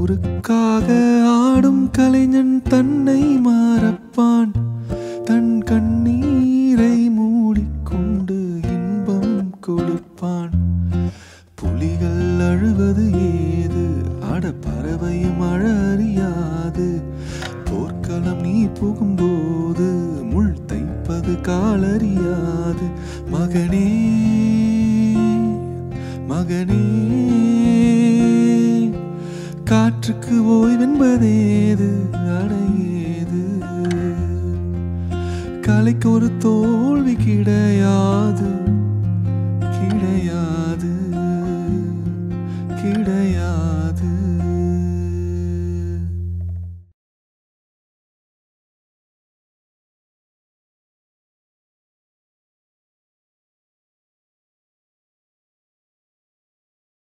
ஊருக்காக ஆடும் கலைஞன் தன்னை மறப்பான் தன் கண்ணீரை மூடிக்கொண்டு இன்பம் கொடுப்பான் புலிகள் அழுவது ஏது அட பறவையும் அழ அறியாது போர்க்களம் நீ புகும்போது முள் தைப்பது காலறியாது மகனே மகனே காற்றுக்கு ஓய்வென்பதேது அடையேது கலைக்கு ஒரு தோல்வி கிடையாது கிடையாது கிடையாது